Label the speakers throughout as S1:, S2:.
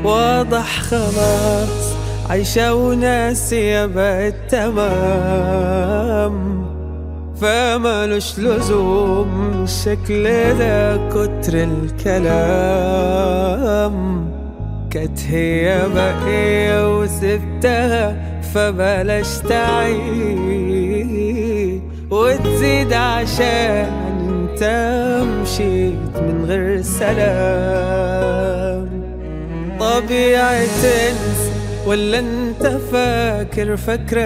S1: واضح خلاص عايشة وناسية بقت تمام فمالوش لزوم الشكل ده كتر الكلام كانت هي بقية وسبتها فبلاش تعيد وتزيد عشان انت مشيت من غير سلام طبيعي تنسى ولا انت فاكر فاكرة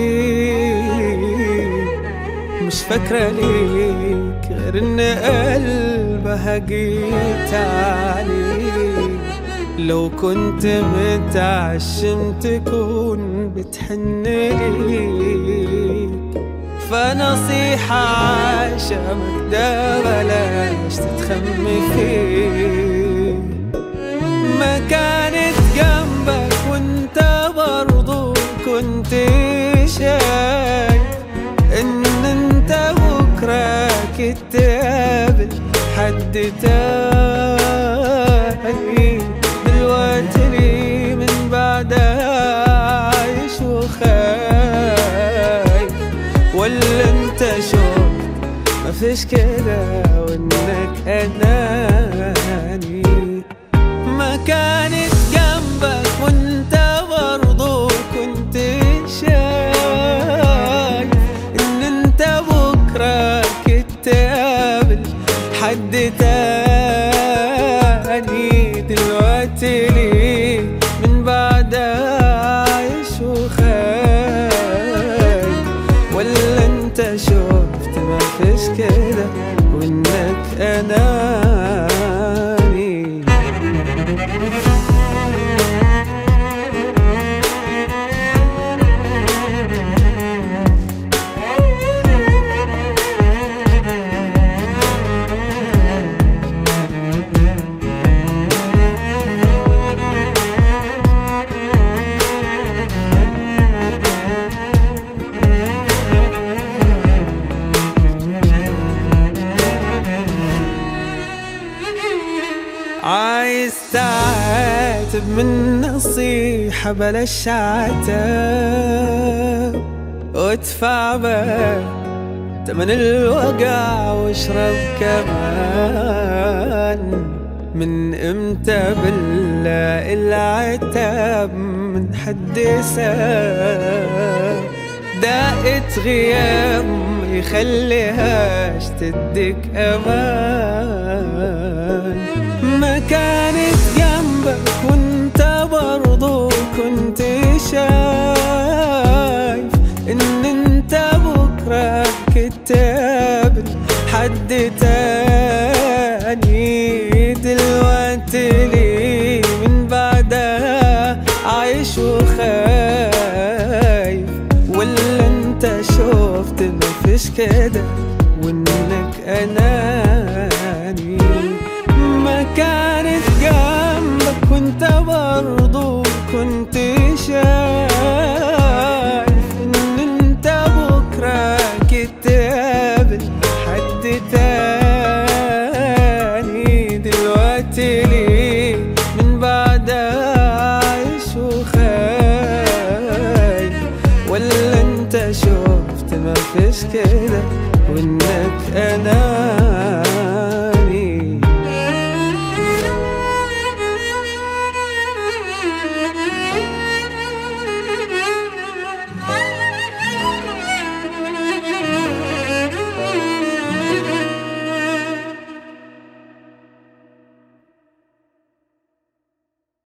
S1: ايه مش فاكرة ليك غير ان قلبها جيت عليك لو كنت متعشم تكون بتحن ليك فنصيحة عشمك ده بلاش تتخم فيه ما كانت جنبك وانت برضو كنت شايف ان انت بكرة تقابل حد تاني دلوقتي ليه من بعدها عايش وخايف ولا انت شوف مفيش كده وانك اناني ما كانت جنبك وانت برضو كنت شايف ان انت بكرة تقابل حد تاني دلوقتي ليه من بعد عايش وخايف ولا انت شفت ما فيش كده وانك اناني عايز تعاتب من نصيحة بلاش عتاب وادفع بقى تمن الوجع واشرب كمان من امتى بالله العتاب من حد ساب دقت غياب يخليهاش تديك امان ما كانت جنبك وانت برضو كنت شايف ان انت بكرة كتاب حد تاني دلوقتي ليه من بعدها عايش وخايف ولا انت شفت مفيش كده وانك اناني ما كانت جنبك وانت برضو كنت شايف ان انت بكرة تقابل حد تاني دلوقتي ليه من بعد عايش وخايف ولا انت شفت ما فيش كده وانك انا